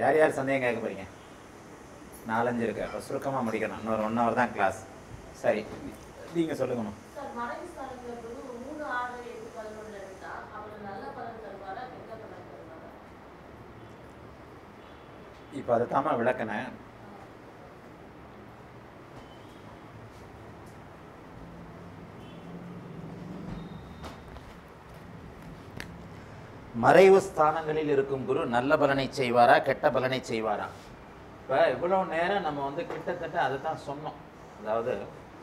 யார் யார் சந்தேகம் கேட்க போறீங்க நாலஞ்சு இருக்கு அப்போ சுருக்கமாக முடிக்கணும் இன்னொரு ஒன் ஹவர் தான் கிளாஸ் சரி நீங்கள் சொல்லுங்கம்மா சார் மறைவு ஸ்தானத்துல குரு மூணு ஆறு எட்டு பதினொன்றுல இருந்தா அவர் நல்ல பலன் தருவாரா கெட்ட பலன் தருவாரா இப்போ அதை தாம விளக்கினேன் மறைவு ஸ்தானங்களில் இருக்கும் குரு நல்ல பலனை செய்வாரா கெட்ட பலனை செய்வாரா இப்போ இவ்வளவு நேரம் நம்ம வந்து கிட்டத்தட்ட அதை தான் சொன்னோம் அதாவது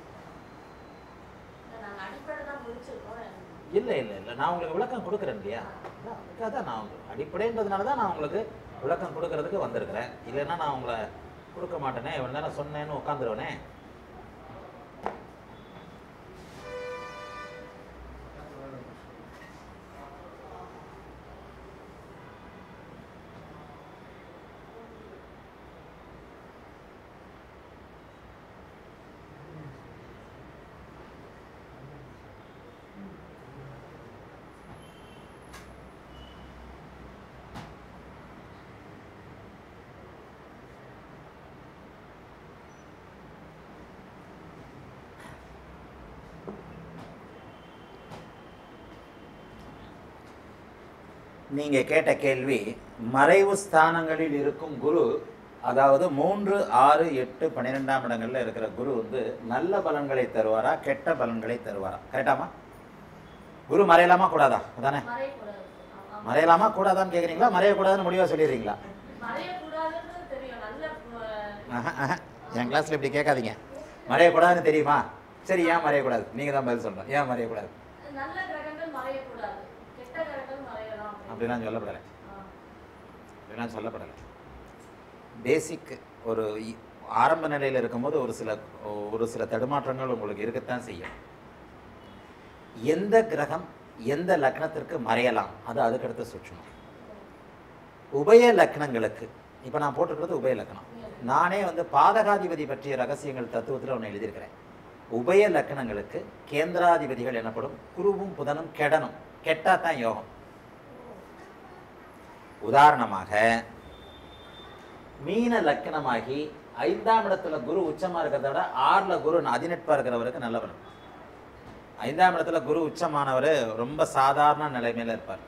நாங்க அடிப்படை தான் முடிச்சிருக்கோம் இல்லை இல்லை இல்லை நான் உங்களுக்கு விளக்கம் கொடுக்குறேன் இல்லையா அதான் அதுக்காக தான் நான் உங்களுக்கு அடிப்படைன்றதுனால தான் நான் உங்களுக்கு விளக்கம் கொடுக்கறதுக்கு வந்திருக்கிறேன் இல்லைன்னா நான் உங்களை கொடுக்க மாட்டேனே இவ்வளோ நேரம் சொன்னேன்னு உட்காந்துருவேனே நீங்க கேட்ட கேள்வி மறைவு ஸ்தானங்களில் இருக்கும் குரு அதாவது மூன்று ஆறு எட்டு பன்னிரெண்டாம் இடங்கள்ல இருக்கிற குரு வந்து நல்ல பலன்களை தருவாரா கெட்ட பலன்களை தருவாரா கரெக்டாமா குரு மறையலாமா கூடாதா அதானே மறையக்கூடாது ஆமா. மறையலாமா கூடாதான்னு கேக்குறீங்களா மறையக்கூடாதுன்னு முடிவா சொல்லிடுறீங்களா மறையக்கூடாதுன்றது தெரியும் நல்ல அஹ், ஆஹா, ஆஹா. என் கிளாஸ்ல இப்படி கேட்காதீங்க மறையக்கூடாதுன்னு தெரியுமா சரி ஏன் மறையக்கூடாது நீங்க தான் பதில் சொல்லணும் ஏன் மறையக்கூடாது நல்ல கிரகங்கள் மறையக்கூடாது கெட்ட கிரகங்கள் மறையலாம் அப்படின்னு. அப்படிலாம் சொல்லப்படலை ஆ. அப்படிலாம் சொல்லப்படலை பேசிக் ஒரு இ- ஆரம்ப நிலையில் இருக்கும்போது ஒரு சில ஒரு சில தடுமாற்றங்கள் உங்களுக்கு இருக்கத்தான் செய்யும் எந்த கிரகம் எந்த லக்னத்திற்கு மறையலாம் அது அதுக்கடுத்த சூட்சமம் உபய லக்னங்களுக்கு இப்போ நான் போட்டிருக்கிறது உபய லக்னம் நானே வந்து பாதகாதிபதி பற்றிய ரகசியங்கள் தத்துவத்தில் ஒன்று எழுதியிருக்கிறேன் உபய லக்னங்களுக்கு கேந்திராதிபதிகள் எனப்படும் குருவும் புதனும் கெடணும் கெட்டா தான் யோகம் உதாரணமாக மீன லக்கணமாகி ஐந்தாம் இடத்துல குரு உச்சமா இருக்கிறத விட ஆறுல குரு அதிநட்பா இருக்கிறவருக்கு நல்லவர் ஐந்தாம் இடத்துல குரு உச்சமானவர் ரொம்ப சாதாரண நிலைமையில இருப்பார்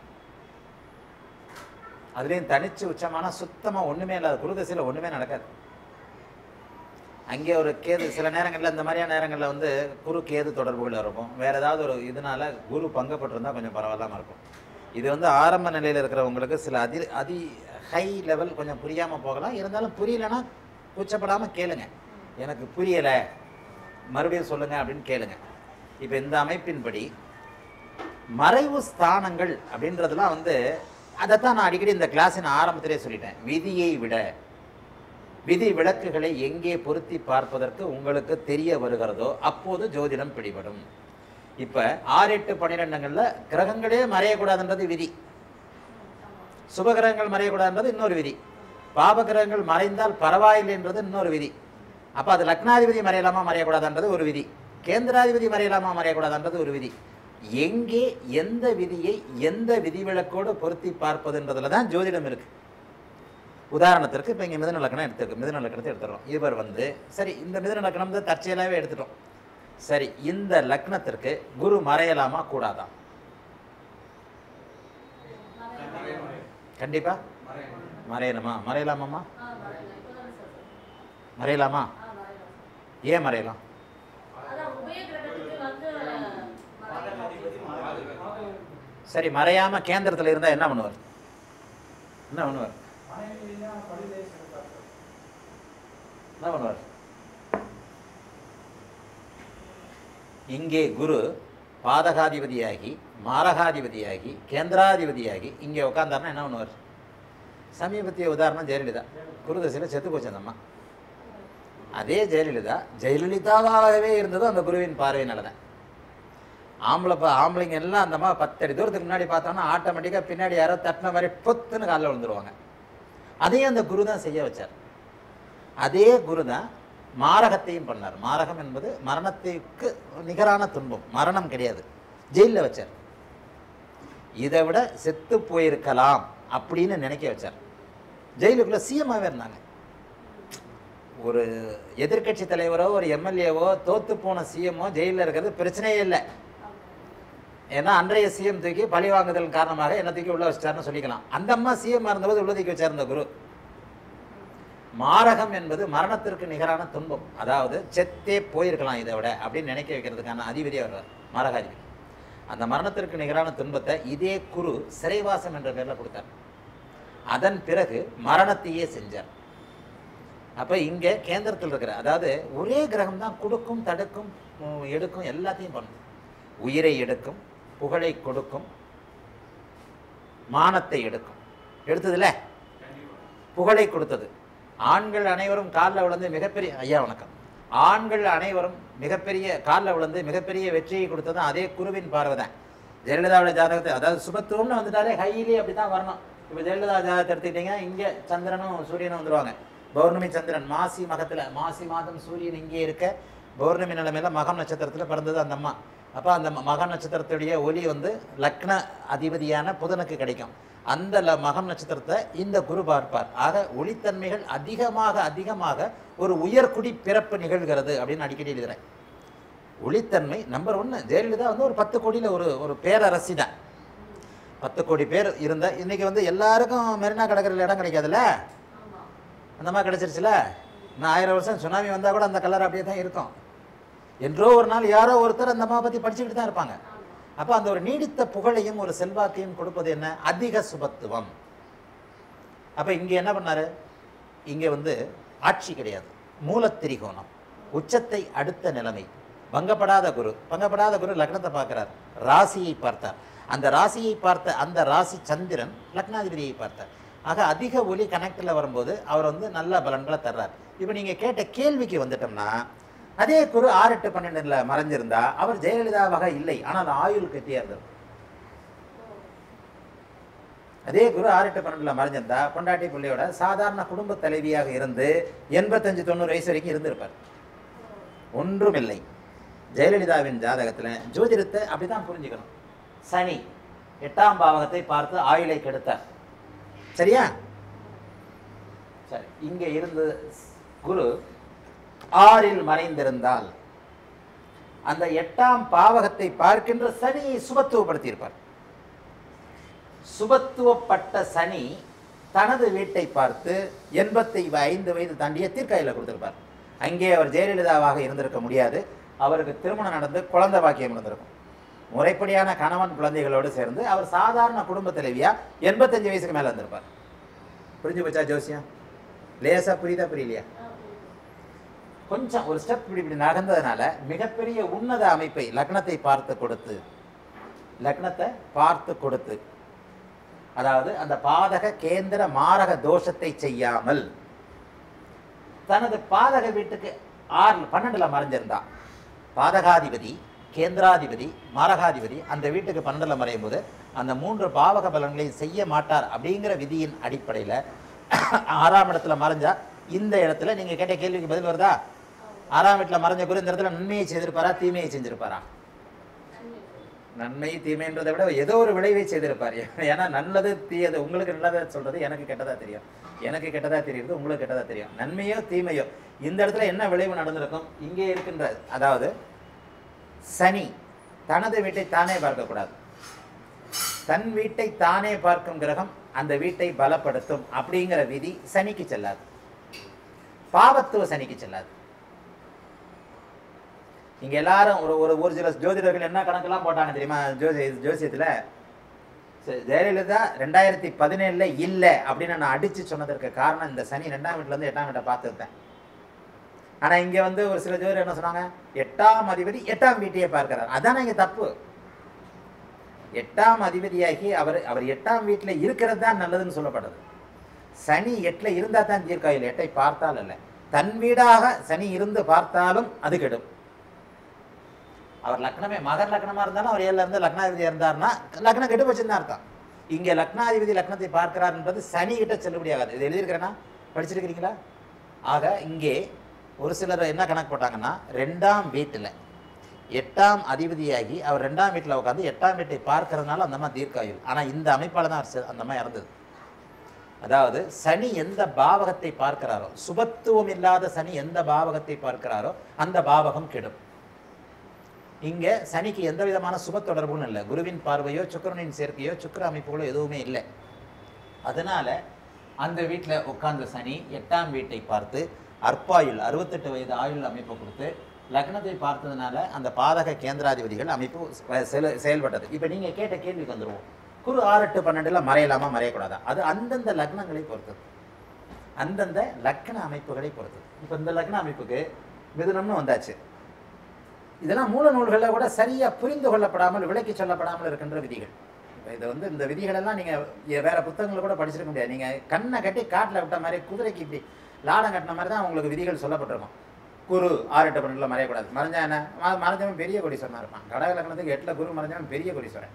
அதுலேயும் தனிச்சு உச்சமான சுத்தமா ஒண்ணுமே இல்லாத குரு திசையில ஒண்ணுமே நடக்காது அங்கே ஒரு கேது சில நேரங்கள்ல இந்த மாதிரியான நேரங்கள்ல வந்து குரு கேது தொடர்புகள் இருக்கும் வேற ஏதாவது ஒரு இதனால குரு பங்கப்பட்டிருந்தா கொஞ்சம் பரவாயில்லாம இருக்கும் இது வந்து ஆரம்ப நிலையில இருக்கிறவங்களுக்கு சில அதி அதி ஹை லெவல் கொஞ்சம் புரியாம போகலாம் இருந்தாலும் புரியலன்னா கூச்சப்படாம கேளுங்க எனக்கு புரியல மறுபடியும் சொல்லுங்க அப்படின்னு கேளுங்க இப்போ இந்த அமைப்பின்படி மறைவு ஸ்தானங்கள் அப்படின்றதுலாம் வந்து அதைத்தான் நான் அடிக்கடி இந்த கிளாஸின் ஆரம்பத்திலே சொல்லிட்டேன் விதியை விட விதி விளக்குகளை எங்கே பொருத்தி பார்ப்பதற்கு உங்களுக்கு தெரிய வருகிறதோ அப்போது ஜோதிடம் பிடிபடும் இப்ப ஆறு எட்டு பன்னிரெண்டுங்கள்ல கிரகங்களே மறையக்கூடாதுன்றது விதி சுபகிரகங்கள் மறையக்கூடாதுன்றது இன்னொரு விதி பாப கிரகங்கள் மறைந்தால் பரவாயில்லைன்றது இன்னொரு விதி அப்ப அது லக்னாதிபதி மறையலாமா மறையக்கூடாதுன்றது ஒரு விதி கேந்திராதிபதி மறையலாமா மறையக்கூடாதுன்றது ஒரு விதி எங்கே எந்த விதியை எந்த விதிவிலக்கோடு பொருத்தி பார்ப்பதுன்றதுல தான் ஜோதிடம் இருக்கு உதாரணத்திற்கு இப்போ இங்கே மிதன லக்கணம் எடுத்துருக்கு மிதன லக்கணத்தை எடுத்துடுறோம் இவர் வந்து சரி இந்த மிதன லக்கணம் தான் தற்செயலாகவே எடுத்துட்டோம் சரி இந்த லக்னத்திற்கு குரு மறையலாமா கூடாதா கண்டிப்பா மறையணுமா மறையலாமாம்மா ஆ, மறையலாம். இப்பதானே சொல்றேன். மறையலாமா ஆ, மறையலாம். ஏன் மறையலாம் அதான் உபய கிரகத்துக்கு வந்து மறையலாம். சரி மறையாம கேந்திரத்தில் இருந்தா என்ன பண்ணுவார் என்ன பண்ணுவார் என்ன பண்ணுவார் இங்கே குரு பாதகாதிபதியாகி மாரகாதிபதியாகி கேந்திராதிபதியாகி இங்கே உட்காந்தாருன்னா என்ன பண்ணுவார் சமீபத்திய உதாரணம் ஜெயலலிதா குருதசையில் செத்து போச்சு அந்த அம்மா அதே ஜெயலலிதா ஜெயலலிதாவாகவே இருந்ததும் அந்த குருவின் பார்வையினால தான் ஆம்பளை ப ஆம்பளைங்க எல்லாம் அந்த மாதிரி பத்தடி தூரத்துக்கு முன்னாடி பார்த்தோம்னா ஆட்டோமேட்டிக்காக பின்னாடி யாரோ தட்டின மாதிரி பொத்துன்னு காலில் விழுந்துருவாங்க அதையும் அந்த குரு தான் செய்ய வச்சார் அதே குரு தான் மாரகத்தையும் பண்ணார் மாரகம் என்பது மரணத்திற்கு நிகரான துன்பம் மரணம் கிடையாது ஜெயிலில் வச்சார் இதை விட செத்து போயிருக்கலாம் அப்படின்னு நினைக்க வச்சார் ஜெயிலுக்குள்ள சிஎம்மாவே இருந்தாங்க ஒரு எதிர்க்கட்சி தலைவரோ ஒரு எம்எல்ஏவோ தோத்து போன சிஎம்ஓ ஜெயிலில் இருக்கிறது பிரச்சனையே இல்லை ஏன்னா அன்றைய சிஎம் தூக்கி பழி வாங்குதல் காரணமாக என்ன தூக்கி உள்ள வச்சிட்டாருன்னு சொல்லிக்கலாம் அந்த அம்மா சிஎம் இருந்தபோது உள்ள தூக்கி வச்சார் இந்த குரு மாரகம் என்பது மரணத்திற்கு நிகரான துன்பம் அதாவது செத்தே போயிருக்கலாம் இதை விட அப்படின்னு நினைக்க வைக்கிறதுக்கான அதிபதியாக வருவார் மாரகாதிபதி அந்த மரணத்திற்கு நிகரான துன்பத்தை இதே குரு சிறைவாசம் என்ற பேர்ல கொடுத்தார் அதன் பிறகு மரணத்தையே செஞ்சார் அப்ப இங்க கேந்திரத்தில் இருக்கிற அதாவது ஒரே கிரகம் தான் கொடுக்கும் தடுக்கும் உம், எடுக்கும் எல்லாத்தையும் பண்ணும் உயிரை எடுக்கும் புகழை கொடுக்கும் மானத்தை எடுக்கும் எடுத்ததுல புகழை கொடுத்தது ஆண்கள் அனைவரும் காலில் விழுந்து மிகப்பெரிய ஐயா வணக்கம் ஆண்கள் அனைவரும் மிகப்பெரிய காலில் விழுந்து மிகப்பெரிய வெற்றியை கொடுத்ததும் அதே குருவின் பார்வை தான் ஜெயலலிதாவோட ஜாதகத்தை அதாவது சுபத்துவம்னு வந்துட்டாலே ஹைலி அப்படி தான் வரணும் இப்போ ஜெயலலிதா ஜாதகத்தை எடுத்துக்கிட்டீங்க இங்கே சந்திரனும் சூரியனும் வந்துருவாங்க பௌர்ணமி சந்திரன் மாசி மகத்தில் மாசி மாதம் சூரியன் இங்கே இருக்க பௌர்ணமி நிலைமையில மகம் நட்சத்திரத்தில் பிறந்தது அந்த அம்மா அப்போ அந்த ம- மகம் நட்சத்திரத்துடைய ஒளி வந்து லக்ன அதிபதியான புதனுக்கு கிடைக்கும் அந்த ல மகம் நட்சத்திரத்தை இந்த குரு பார்ப்பார் ஆக ஒளித்தன்மைகள் அதிகமாக அதிகமாக ஒரு உயர்குடி பிறப்பு நிகழ்கிறது அப்படின்னு அடிக்கடி எழுதுறேன் ஒளித்தன்மை நம்பர் ஒன்று ஜெயலலிதா வந்து ஒரு பத்து கோடியில் ஒரு ஒரு பேரரசி தான் பத்து கோடி பேர் இருந்த இன்னைக்கு வந்து எல்லாருக்கும் மெரினா கடற்கரையில் இடம் கிடைக்காதுல்ல ஆமா அந்த மாதிரி கிடைச்சிருச்சுல இன்னும் ஆயிரம் வருஷம் சுனாமி வந்தால் கூட அந்த கலர் அப்படியே தான் இருக்கும் என்றோ ஒரு நாள் யாரோ ஒருத்தர் அந்த அம்மா பற்றி படிச்சுக்கிட்டு தான் இருப்பாங்க ஆமா அப்போ அந்த ஒரு நீடித்த புகழையும் ஒரு செல்வாக்கையும் கொடுப்பது என்ன அதிக சுபத்துவம் அப்போ இங்கே என்ன பண்ணாரு இங்கே வந்து ஆட்சி கிடையாது மூலத்திரிகோணம் உச்சத்தை அடுத்த நிலைமை பங்கப்படாத குரு பங்கப்படாத குரு லக்னத்தை பார்க்கிறார் ராசியை பார்த்தார் அந்த ராசியை பார்த்த அந்த ராசி சந்திரன் லக்னாதிபதியை பார்த்தார் ஆக அதிக ஒளி கனெக்டில் வரும்போது அவர் வந்து நல்ல பலன்களை தர்றார் இப்போ நீங்கள் கேட்ட கேள்விக்கு வந்துட்டோம்னா அதே குரு ஆறு எட்டு பன்னெண்டுல மறைஞ்சிருந்தா அவர் ஜெயலலிதாவாக இல்லை ஆனால் ஆயுள் கட்டியா இருந்தார் அதே குரு ஆறு எட்டு பன்னெண்டுல மறைஞ்சிருந்தா பொண்டாட்டி பிள்ளையோட சாதாரண குடும்ப தலைவியாக இருந்து எண்பத்தஞ்சு தொண்ணூறு வயசு வரைக்கும் இருந்திருப்பார் ஒன்றுமில்லை ஜெயலலிதாவின் ஜாதகத்துல ஜோதிடத்தை அப்படிதான் புரிஞ்சுக்கணும் சனி எட்டாம் பாவகத்தை பார்த்து ஆயுளை கெடுத்தார் சரியா சரி இங்க இருந்து குரு ஆறில் மறைந்திருந்தால் அந்த எட்டாம் பாவகத்தை பார்க்கின்ற சனியை சுபத்துவப்படுத்தியிருப்பார் சுபத்துவப்பட்ட சனி தனது வீட்டை பார்த்து எண்பத்தி ஐந்து வயது தாண்டிய தீர்க்காயில கொடுத்திருப்பார் அங்கே அவர் ஜெயலலிதாவாக இருந்திருக்க முடியாது அவருக்கு திருமணம் நடந்து குழந்தை பாக்கியம் இருந்திருக்கும் முறைப்படியான கணவன் குழந்தைகளோடு சேர்ந்து அவர் சாதாரண குடும்ப தலைவியா எண்பத்தஞ்சு வயசுக்கு மேல இருந்திருப்பார் புரிஞ்சு போச்சா ஜோசியம் லேசா புரியுதா புரியலையா கொஞ்சம் ஒரு ஸ்டெப் இப்படி இப்படி நகர்ந்ததுனால மிகப்பெரிய உன்னத அமைப்பை லக்னத்தை பார்த்து கொடுத்து லக்னத்தை பார்த்து கொடுத்து அதாவது அந்த பாதக கேந்திர மாரக தோஷத்தை செய்யாமல் தனது பாதக வீட்டுக்கு ஆறு பன்னெண்டுல மறைஞ்சிருந்தா பாதகாதிபதி கேந்திராதிபதி மாரகாதிபதி அந்த வீட்டுக்கு பன்னெண்டுல மறையும் போது அந்த மூன்று பாவக பலன்களையும் செய்ய மாட்டார் அப்படிங்கிற விதியின் அடிப்படையில் ஆறாம் இடத்துல மறைஞ்சா இந்த இடத்துல நீங்க கேட்ட கேள்விக்கு பதில் வருதா ஆறாம் வீட்டில் மறைஞ்ச குரு இந்த இடத்துல நன்மையை செய்திருப்பாரா தீமையை செஞ்சிருப்பாரா நன்மை தீமைன்றதை விட ஏதோ ஒரு விளைவை செய்திருப்பார் ஏன்னா நல்லது தீயது உங்களுக்கு நல்லதா சொல்றது எனக்கு கெட்டதா தெரியும் எனக்கு கெட்டதா தெரியுது உங்களுக்கு கெட்டதா தெரியும் நன்மையோ தீமையோ இந்த இடத்துல என்ன விளைவு நடந்திருக்கும் இங்கே இருக்கின்ற அதாவது சனி தனது வீட்டை தானே பார்க்கக்கூடாது தன் வீட்டை தானே பார்க்கும் கிரகம் அந்த வீட்டை பலப்படுத்தும் அப்படிங்கிற விதி சனிக்கு செல்லாது பாவத்துவ சனிக்கு செல்லாது இங்க எல்லாரும் ஒரு ஒரு ஒரு சில ஜோதிடர்கள் என்ன கணக்கெல்லாம் போட்டாங்க தெரியுமா ஜோசி ஜோசியத்துல சரி, ஜெயலலிதா ரெண்டாயிரத்தி பதினேழுல இல்ல அப்படின்னு நான் அடிச்சு சொன்னதற்கு காரணம் இந்த சனி ரெண்டாம் வீட்டுல இருந்து எட்டாம் வீட்டை பார்த்துருந்தேன் ஆனா இங்க வந்து ஒரு சில ஜோதிடர் என்ன சொன்னாங்க எட்டாம் அதிபதி எட்டாம் வீட்டையே பார்க்கிறார் அதானே இங்க தப்பு எட்டாம் அதிபதியாகி அவர் அவர் எட்டாம் வீட்டுல இருக்கிறது தான் நல்லதுன்னு சொல்லப்பட்டது சனி எட்டுல இருந்தா தான் தீர்க்காயில் எட்டை பார்த்தால் அல்ல தன் வீடாக சனி இருந்து பார்த்தாலும் அது கெடும் அவர் லக்னமே மகர் லக்னமா இருந்தாலும் அவர் ஏழுல இருந்து லக்னாதிபதியா இருந்தாருன்னா லக்னம் கெட்டு போச்சுன்னு தான் அர்த்தம் இங்க லக்னாதிபதி லக்னத்தை பார்க்கிறார் என்பது சனி கிட்ட செல்லுபடியாகாது இது எழுதியிருக்கிறேன்னா படிச்சிருக்கிறீங்களா ஆக இங்கே ஒரு சிலர் என்ன கணக்கு போட்டாங்கன்னா ரெண்டாம் வீட்டுல எட்டாம் அதிபதியாகி அவர் ரெண்டாம் வீட்டுல உட்காந்து எட்டாம் வீட்டை பார்க்கறதுனால அந்த அம்மா தீர்க்காயுள் ஆனா இந்த அமைப்பால தான் அவர் செ- அந்த அம்மா இறந்தது அதாவது சனி எந்த பாவகத்தை பார்க்கிறாரோ சுபத்துவம் இல்லாத சனி எந்த பாவகத்தை பார்க்கிறாரோ அந்த பாவகம் கெடும் இங்க சனிக்கு எந்த விதமான சுப தொடர்பும் இல்லை குருவின் பார்வையோ சுக்கிரனின் சேர்க்கையோ சுக்கிர அமைப்புகளோ எதுவுமே இல்லை அதனால அந்த வீட்டில் உட்கார்ந்த சனி எட்டாம் வீட்டை பார்த்து அற்பாயுள் அறுபத்தெட்டு வயது ஆயுள் அமைப்பு கொடுத்து லக்னத்தை பார்த்ததுனால அந்த பாதக கேந்திராதிபதிகள் அமைப்பு செல- செயல்பட்டது இப்போ நீங்கள் கேட்ட கேள்விக்கு வந்துருவோம் குரு ஆறு எட்டு பன்னெண்டுல மறையலாமா மறையக்கூடாதா அது அந்தந்த லக்னங்களை பொறுத்தது அந்தந்த லக்ன அமைப்புகளை பொறுத்தது இப்போ இந்த லக்ன அமைப்புக்கு மிதுனம்னு வந்தாச்சு இதெல்லாம் மூல நூல்களில் கூட சரியா புரிந்து கொள்ளப்படாமல் விளக்கி சொல்லப்படாமல் இருக்கின்ற விதிகள் இப்ப இது வந்து இந்த விதிகளெல்லாம் நீங்க எ- வேற புத்தகங்களை கூட படிச்சிருக்க முடியாது நீங்க கண்ணை கட்டி காட்டில் விட்ட மாதிரி குதிரைக்கு இப்படி லாடம் கட்டின மாதிரி தான் உங்களுக்கு விதிகள் சொல்லப்பட்டிருக்கும் குரு ஆறு எட்டு பன்னெண்டுல மறையக்கூடாது மறைஞ்சா என்ன ம- மறைஞ்சவன் பெரிய கொடிஸ்வரனா இருப்பான் கடக லக்னத்துக்கு எட்டுல குரு மறைஞ்சவன் பெரிய கொடிஸ்வரன்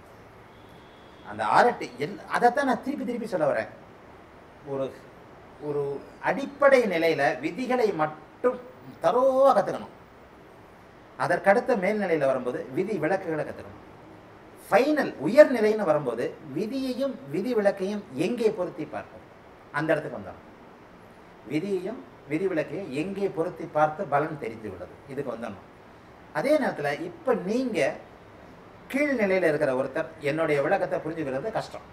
அந்த ஆறு எட்டு எல் அதைத்தான் நான் திருப்பி திருப்பி சொல்ல வரேன் ஒரு ஒரு அடிப்படை நிலையில விதிகளை மட்டும் தரோவா கத்துக்கணும் அதற்கடுத்த மேல்நிலையில் வரும்போது விதி விளக்குகளை கற்றுக்கணும் ஃபைனல் உயர்நிலைன்னு வரும்போது விதியையும் விதி விளக்கையும் எங்கே பொருத்தி பார்ப்போம் அந்த இடத்துக்கு வந்தோம் விதியையும் விதி விளக்கையும் எங்கே பொருத்தி பார்த்து பலன் தெரிந்து விடுறது இதுக்கு வந்துடணும் அதே நேரத்தில் இப்போ நீங்கள் கீழ்நிலையில் இருக்கிற ஒருத்தர் என்னுடைய விளக்கத்தை புரிஞ்சுக்கிறது கஷ்டம்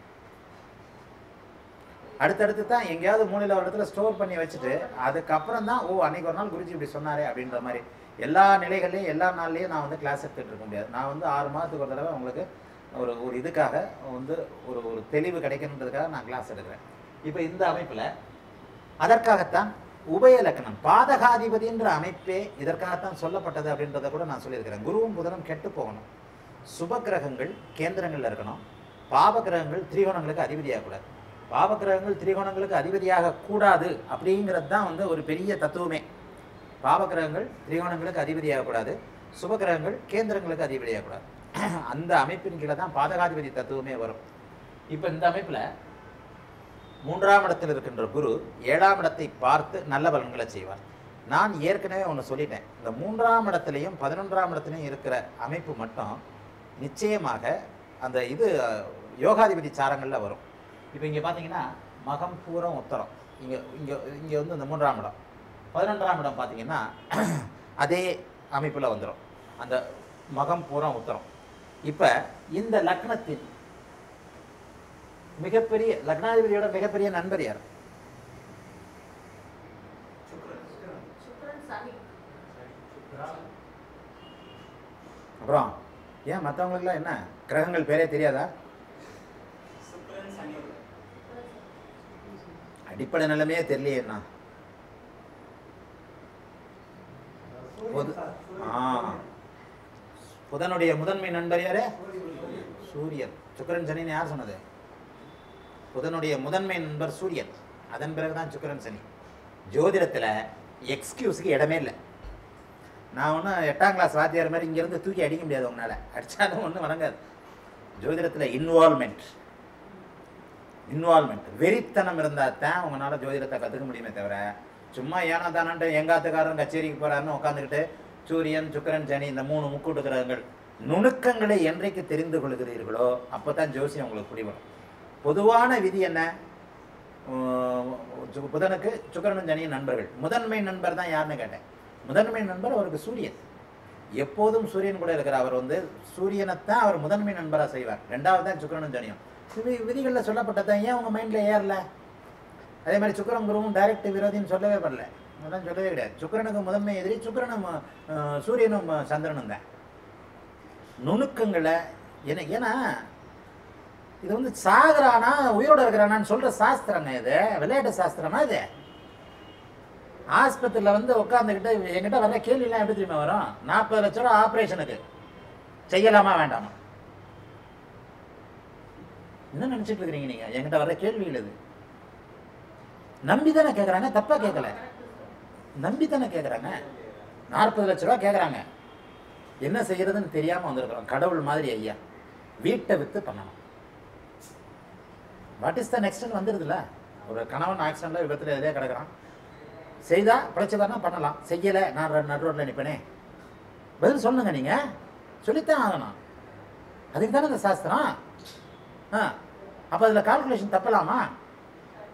அடுத்தடுத்து தான் எங்கேயாவது மூலையில் ஒரு இடத்துல ஸ்டோர் பண்ணி வச்சுட்டு அதுக்கப்புறம் தான் ஓ அன்னைக்கு ஒரு நாள் குருஜி இப்படி சொன்னாரே அப்படின்ற மாதிரி எல்லா நிலைகள்லையும் எல்லா நாள்லையும் நான் வந்து கிளாஸ் எடுத்துகிட்டு இருக்க முடியாது நான் வந்து ஆறு மாதத்துக்கு ஒரு தடவை உங்களுக்கு ஒரு ஒரு இதுக்காக வந்து ஒரு ஒரு தெளிவு கிடைக்கணுன்றதுக்காக நான் கிளாஸ் எடுக்கிறேன் இப்போ இந்த அமைப்பில் அதற்காகத்தான் உபய லக்கணம் பாதகாதிபதின்ற அமைப்பே இதற்காகத்தான் சொல்லப்பட்டது அப்படின்றத கூட நான் சொல்லியிருக்கிறேன் குருவும் புதனும் கெட்டு போகணும் சுப கிரகங்கள் கேந்திரங்கள்ல இருக்கணும் பாவ கிரகங்கள் திரிகோணங்களுக்கு அதிபதியாகக்கூடாது பாவ கிரகங்கள் திரிகோணங்களுக்கு அதிபதியாக கூடாது அப்படிங்கிறது தான் வந்து ஒரு பெரிய தத்துவமே பாவ கிரகங்கள் திரிகோணங்களுக்கு அதிபதியாகக்கூடாது சுப கிரகங்கள் கேந்திரங்களுக்கு அதிபதியாகக்கூடாது அந்த அமைப்பின் கீழே தான் பாதகாதிபதி தத்துவமே வரும் இப்போ இந்த அமைப்பில் மூன்றாம் இடத்தில் இருக்கின்ற குரு ஏழாம் இடத்தை பார்த்து நல்ல பலன்களை செய்வார் நான் ஏற்கனவே ஒன்று சொல்லிட்டேன் இந்த மூன்றாம் இடத்துலையும் பதினொன்றாம் இடத்துலையும் இருக்கிற அமைப்பு மட்டும் நிச்சயமாக அந்த இது அஹ், யோகாதிபதி சாரங்களில் வரும் இப்போ இங்கே பார்த்தீங்கன்னா மகம் பூரம் உத்தரம் இங்கே இங்கே இங்கே வந்து இந்த மூன்றாம் இடம் பதினொன்றாம் இடம் பார்த்தீங்கன்னா அதே அமைப்பில் வந்துடும் அந்த மகம் பூரம் உத்தரம் இப்போ இந்த லக்னத்தின் மிகப்பெரிய லக்னாதிபதியோட மிகப்பெரிய நண்பர் யார் சுக்கிரன் சனி அப்புறம் ஏன் மற்றவங்களுக்குலாம் என்ன கிரகங்கள் பேரே தெரியாதா அடிப்படை நிலைமையே தெரியலையேண்ணா பொது ஆ புதனுடைய முதன்மை நண்பர் யாரு சூரியன் சுக்கிரன் சனின்னு யார் சொன்னது புதனுடைய முதன்மை நண்பர் சூரியன் அதன் பிறகுதான் சுக்கிரன் சனி ஜோதிடத்தில் எக்ஸ்கியூஸுக்கு இடமே இல்லை நான் ஒன்றும் எட்டாம் கிளாஸ் வாத்தியார் மாதிரி இங்கேருந்து தூக்கி அடிக்க முடியாது உங்களால் அடித்தாலும் ஒன்றும் வணங்காது ஜோதிடத்தில் இன்வால்மெண்ட் இன்வால்மெண்ட் வெறித்தனம் இருந்தால் தான் உங்களால் ஜோதிடத்தை கற்றுக்க முடியுமே தவிர சும்மா ஏனோ தானன்ட்டு எங்காத்துக்காரன் கச்சேரிக்கு போகிறாருன்னு உட்காந்துக்கிட்டு சூரியன் சுக்கிரன் சனி இந்த மூணு முக்கூட்டு கிரகங்கள் நுணுக்கங்களை என்றைக்கு தெரிந்து கொள்கிறீர்களோ அப்போ தான் ஜோசியம் உங்களுக்கு பிடிபடும் பொதுவான விதி என்ன உம், சு- புதனுக்கு சுக்கிரனும் சனியும் நண்பர்கள் முதன்மை நண்பர் தான் யாருன்னு கேட்டேன் முதன்மை நண்பர் அவருக்கு சூரியன் எப்போதும் சூரியன் கூட இருக்கிற அவர் வந்து சூரியனைத்தான் அவர் முதன்மை நண்பராக செய்வார் ரெண்டாவது தான் சுக்கிரனும் சனியும் இது விதிகளில் சொல்லப்பட்டதான் ஏன் உங்கள் மைண்டில் ஏறல அதே மாதிரி சுக்கிரன் குருவும் டைரக்ட் விரோதின்னு சொல்லவே படல அதெல்லாம் சொல்லவே கிடையாது சுக்கிரனுக்கு முதன்மை எதிரி சுக்கிரனும் அஹ், சூரியனும் அஹ், சந்திரனும் தான் நுணுக்கங்களை ஏன்னா ஏன்னா இது வந்து சாகுறானா உயிரோட இருக்கிறானான்னு சொல்ற சாஸ்திரங்க இது விளையாட்டு சாஸ்திரமா இது ஆஸ்பத்திரியில் வந்து உட்காந்துக்கிட்டு என்கிட்ட வர கேள்விலாம் எப்படி தெரியுமா வரும் நாற்பது லட்ச ரூபா ஆப்ரேஷனுக்கு செய்யலாமா வேண்டாமா என்ன நினைச்சிட்டு இருக்கிறீங்க நீங்க என்கிட்ட வர கேள்விகள் இது நம்பி தானே கேட்குறாங்க தப்பா கேட்கல நம்பி தானே கேட்குறாங்க நாற்பது லட்ச ரூபா கேட்குறாங்க என்ன செய்யறதுன்னு தெரியாம வந்திருக்கிறோம் கடவுள் மாதிரி ஐயா வீட்டை வித்து பண்ணணும் வாட் இஸ் த நெக்ஸ்ட் வந்துடுதுல்ல ஒரு கணவன் ஆக்சிடென்ட்ல விபத்துல எதிலே கிடக்குறான் செய்தா பிழைச்சவர்னா பண்ணலாம் செய்யலை நான் ர- நடு ரோட்டில் நிற்பேனே பதில் சொல்லுங்க நீங்க சொல்லித்தான் ஆகணும் அதுக்கு தானே இந்த சாஸ்திரம் ஆ அப்போ அதில் கால்குலேஷன் தப்பலாமா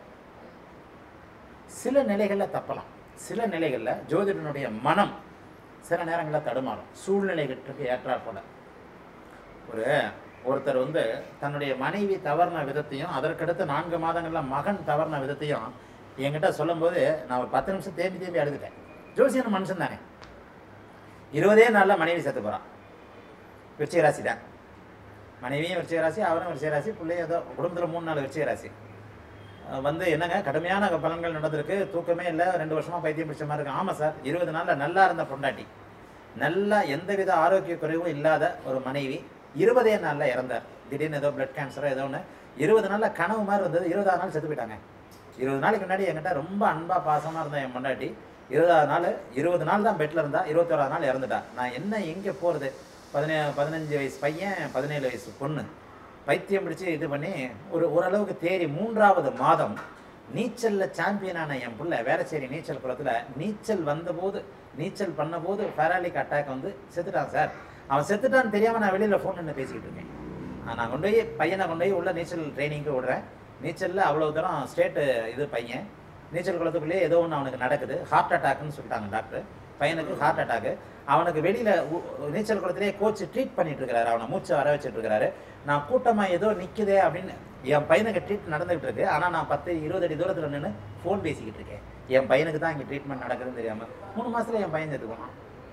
சில நிலைகளில் தப்பலாம் சில நிலைகளில் ஜோதிடனுடைய மனம் சில நேரங்களில் தடுமாறும் சூழ்நிலைகளுக்கு ஏற்றாற் போல ஒரு ஒருத்தர் வந்து தன்னுடைய மனைவி தவறின விதத்தையும் அதற்கடுத்து நான்கு மாதங்கள்ல மகன் தவறின விதத்தையும் என்கிட்ட சொல்லும்போது நான் ஒரு பத்து நிமிஷம் தேம்பி தேம்பி அழுதுட்டேன் ஜோசியன் மனுஷன் தானே இருபதே நாளில் மனைவி செத்து போகிறான் விருச்சிக ராசி தான் மனைவியும் விருச்சிக ராசி அவரும் விருச்சிக ராசி பிள்ளையும் ஏதோ குடும்பத்தில் மூணு நாலு விருச்சிக ராசி அஹ் வந்து என்னங்க கடுமையான பலன்கள் நடந்திருக்கு தூக்கமே இல்லை ரெண்டு வருஷமா பைத்தியம் பிடிச்ச மாதிரி இருக்கு ஆமாம் சார் இருபது நாளில் நல்லா இருந்த பொண்டாட்டி நல்லா எந்தவித ஆரோக்கிய குறைவும் இல்லாத ஒரு மனைவி இருபதே நாளில் இறந்தார் திடீர்னு ஏதோ பிளட் கேன்சரோ ஏதோ ஒன்று இருபது நாளில் கனவு மாதிரி இருந்தது இருபதாவது நாள் செத்து போயிட்டாங்க இருபது நாளைக்கு முன்னாடி என்கிட்ட ரொம்ப அன்பா பாசமாக இருந்த என் பொண்டாட்டி இருபதாவது நாள் இருபது நாள் தான் பெட்டில் இருந்தா இருபத்தோராது நாள் இறந்துட்டா நான் என்ன எங்கே போகிறது பதினே பதினஞ்சு வயசு பையன் பதினேழு வயசு பொண்ணு பைத்தியம் பிடிச்சு இது பண்ணி ஒரு ஓரளவுக்கு தேறி மூன்றாவது மாதம் நீச்சல்ல சாம்பியனான என் புள்ள வேளச்சேரி நீச்சல் குளத்துல நீச்சல் வந்தபோது நீச்சல் பண்ணபோது பேராலிக் அட்டாக் வந்து செத்துட்டான் சார் அவன் செத்துட்டான்னு தெரியாம நான் வெளியில ஃபோன் பண்ணி பேசிக்கிட்டு இருக்கேன் ஆஹ் நான் கொண்டு போய் பையனை கொண்டு போய் உள்ள நீச்சல் ட்ரைனிங்க்கு விடுறேன் நீச்சல்ல அவ்வளவு தூரம் ஸ்டேட்டு இது பையன் நீச்சல் குளத்துக்குள்ளேயே ஏதோ ஒன்று அவனுக்கு நடக்குது ஹார்ட் அட்டாக்னு சொல்லிட்டாங்க டாக்டர் பையனுக்கு ஹார்ட் அட்டாக்கு அவனுக்கு வெளியில உ- நீச்சல் குளத்திலேயே கோச் ட்ரீட் பண்ணிட்டு இருக்காரு அவனை மூச்சை வர வச்சுட்டு இருக்காரு நான் கூட்டமா ஏதோ நிக்குதே அப்படின்னு என் பையனுக்கு ட்ரீட் நடந்துகிட்டு இருக்கு ஆனா நான் பத்து இருபது அடி தூரத்துல நின்று ஃபோன் பேசிக்கிட்டு இருக்கேன் என் பையனுக்கு தான் இங்க ட்ரீட்மெண்ட் நடக்குதுன்னு தெரியாம மூணு மாசத்துல என் பையன் செத்துக்குவான்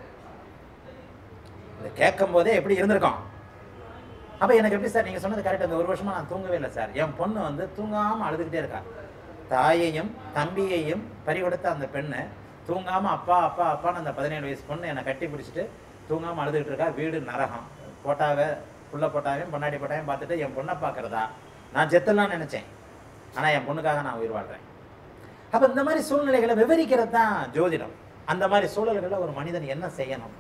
இதை கேட்கும் போதே எப்படி இருந்திருக்கும் அப்ப எனக்கு எப்படி சார் நீங்க சொன்னது கரெக்ட் அந்த ஒரு வருஷமா நான் தூங்கவே இல்லை சார் என் பொண்ணு வந்து தூங்காம அழுதுகிட்டே இருக்கா தாயையும் தம்பியையும் பறிகொடுத்த அந்த பெண்ணு தூங்காம அப்பா அப்பா அப்பான்னு அந்த பதினேழு வயசு பொண்ணு என்னை கட்டி பிடிச்சிட்டு தூங்காம அழுதுகிட்டு இருக்கா வீடு நரகம் போட்டாவை புள்ள போட்டாவையும் பொன்னாடி போட்டாவையும் பார்த்துட்டு என் பொண்ணை பார்க்கறதா நான் செத்துலாம் நினைச்சேன் ஆனா என் பொண்ணுக்காக நான் உயிர் வாழ்றேன் அப்ப இந்த மாதிரி சூழ்நிலைகளை விவரிக்கிறது தான் ஜோதிடம் அந்த மாதிரி சூழல்களை ஒரு மனிதன் என்ன செய்யணும்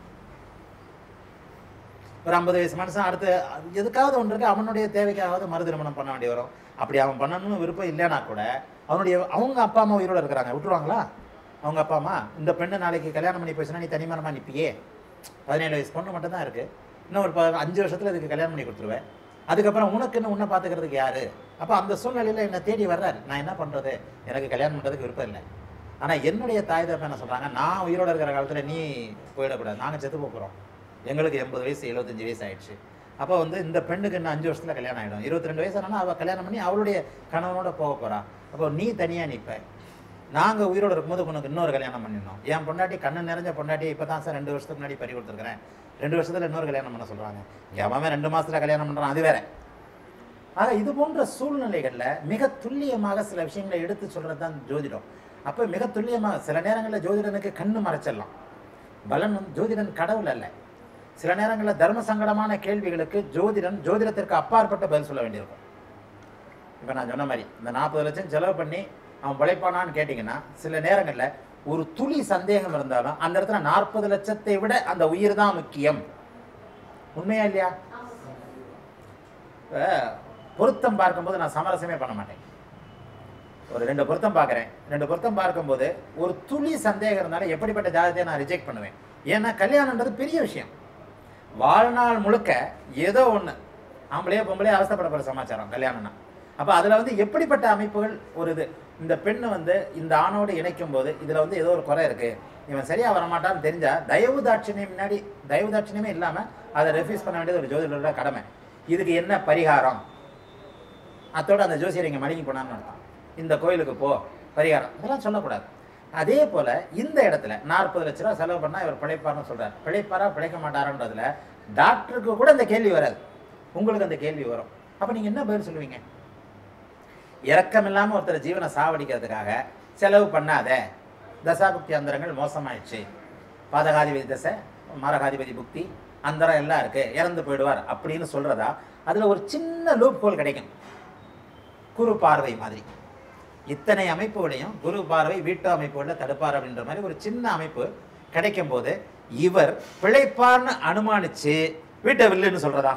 ஒரு ஐம்பது வயசு மனுஷன் அடுத்து எதுக்காவது ஒன்று இருக்கு அவனுடைய தேவைக்காவது மறு திருமணம் பண்ண வேண்டி வரும் அப்படி அவன் பண்ணணும்னு விருப்பம் இல்லைன்னா கூட அவனுடைய அவங்க அப்பா அம்மா உயிரோட இருக்கிறாங்க விட்டுருவாங்களா அவங்க அப்பா அம்மா இந்த பெண்ணு நாளைக்கு கல்யாணம் பண்ணி போச்சுன்னா நீ தனிமரமா நிப்பியே பதினேழு வயசு பொண்ணு மட்டும் தான் இருக்கு இன்னும் ஒரு ப- அஞ்சு வருஷத்துல இதுக்கு கல்யாணம் பண்ணி கொடுத்துருவேன் அதுக்கப்புறம் உனக்குன்னு உன்னை பார்த்துக்கிறதுக்கு யாரு அப்போ அந்த சூழ்நிலையில என்னை தேடி வர்றாரு நான் என்ன பண்றது எனக்கு கல்யாணம் பண்றதுக்கு விருப்பம் இல்லை ஆனா என்னுடைய தாய் தப்ப என்ன சொல்றாங்க நான் உயிரோட இருக்கிற காலத்துல நீ போயிடக்கூடாது நாங்க செத்து போகிறோம் எங்களுக்கு எண்பது வயசு எழுபத்தஞ்சு வயசு ஆயிடுச்சு அப்போ வந்து இந்த பெண்ணுக்கு இன்னும் அஞ்சு வருஷத்துல கல்யாணம் ஆயிடும் இருபத்தி ரெண்டு வயசு ஆனால் அவள் கல்யாணம் பண்ணி அவளுடைய கணவனோட போக போறா அப்போ நீ தனியா நிற்ப நாங்க உயிரோட இருக்கும்போது உனக்கு இன்னொரு கல்யாணம் பண்ணிடணும் என் பொண்டாட்டி கண்ணு நிறைஞ்ச பொண்டாட்டி இப்போ தான் சார் ரெண்டு வருஷத்துக்கு முன்னாடி பறி கொடுத்துருக்கிறேன் ரெண்டு வருஷத்துல இன்னொரு கல்யாணம் பண்ண சொல்றாங்க எவன் ரெண்டு மாசத்துல கல்யாணம் பண்றான் அது வேற ஆக இது போன்ற சூழ்நிலைகள்ல மிக துல்லியமாக சில விஷயங்களை எடுத்து சொல்றது தான் ஜோதிடம் அப்ப மிக துல்லியமாக சில நேரங்களில் ஜோதிடனுக்கு கண்ணு மறைச்சிடலாம் பலன் வந்து ஜோதிடன் கடவுள் அல்ல சில நேரங்களில் தர்ம சங்கடமான கேள்விகளுக்கு ஜோதிடன் ஜோதிடத்திற்கு அப்பாற்பட்ட பதில் சொல்ல வேண்டியிருக்கும் இப்போ நான் சொன்ன மாதிரி இந்த நாற்பது லட்சம் செலவு பண்ணி அவன் பிழைப்பானான்னு கேட்டிங்கன்னா சில நேரங்களில் ஒரு துளி சந்தேகம் இருந்தாலும் அந்த இடத்துல நாற்பது லட்சத்தை விட அந்த உயிர் தான் முக்கியம் உண்மையா இல்லையா ஆமா சார் இப்போ பொருத்தம் பார்க்கும்போது நான் சமரசமே பண்ண மாட்டேன் ஒரு ரெண்டு பொருத்தம் பார்க்குறேன் ரெண்டு பொருத்தம் பார்க்கும்போது ஒரு துளி சந்தேகம் இருந்தாலும் எப்படிப்பட்ட ஜாதகத்தை நான் ரிஜெக்ட் பண்ணுவேன் ஏன்னா கல்யாணம்ன்றது பெரிய விஷயம் வாழ்நாள் முழுக்க ஏதோ ஒன்று ஆம்பளையோ பொம்பளையோ அவஸ்தைப்படப்படுற சமாச்சாரம் கல்யாணம்னா அப்போ அதில் வந்து எப்படிப்பட்ட அமைப்புகள் ஒரு இது இந்த பெண்ணை வந்து இந்த ஆணோடு இணைக்கும் போது இதில் வந்து ஏதோ ஒரு குறை இருக்குது இவன் சரியாக வரமாட்டான்னு தெரிஞ்சா தயவு தாட்சிணியம் முன்னாடி தயவு தாட்சிணியமே இல்லாமல் அதை ரெஃப்யூஸ் பண்ண வேண்டியது ஒரு ஜோதிடரோட கடமை இதுக்கு என்ன பரிகாரம் அத்தோட அந்த ஜோசியர் இங்கே மடங்கி போனான்னு அர்த்தம் இந்த கோயிலுக்கு போ பரிகாரம் இதெல்லாம் சொல்லக்கூடாது அதே போல இந்த இடத்துல நாற்பது லட்ச ரூபா செலவு பண்ணா இவர் பிழைப்பார்னு சொல்றாரு பிழைப்பாரா பிழைக்க மாட்டாரான்றதுல டாக்டருக்கு கூட அந்த கேள்வி வராது உங்களுக்கு அந்த கேள்வி வரும் அப்ப நீங்க என்ன பதில் சொல்லுவீங்க இரக்கம் இல்லாம ஒருத்தர் ஜீவனை சாவடிக்கிறதுக்காக செலவு பண்ணாத தசாபுக்தி அந்தரங்கள் மோசமாயிடுச்சு பாதகாதிபதி தசை மரகாதிபதி புக்தி அந்தரம் எல்லாம் இருக்கு இறந்து போயிடுவார் அப்படின்னு சொல்றதா அதுல ஒரு சின்ன லூப் ஹோல் கிடைக்கும் குரு பார்வை மாதிரி இத்தனை அமைப்புகளையும் குரு பார்வை வீட்டு அமைப்புகளில் தடுப்பார் அப்படின்ற மாதிரி ஒரு சின்ன அமைப்பு கிடைக்கும் போது இவர் பிழைப்பார்னு அனுமானிச்சு வீட்டை வில்லுன்னு சொல்றதா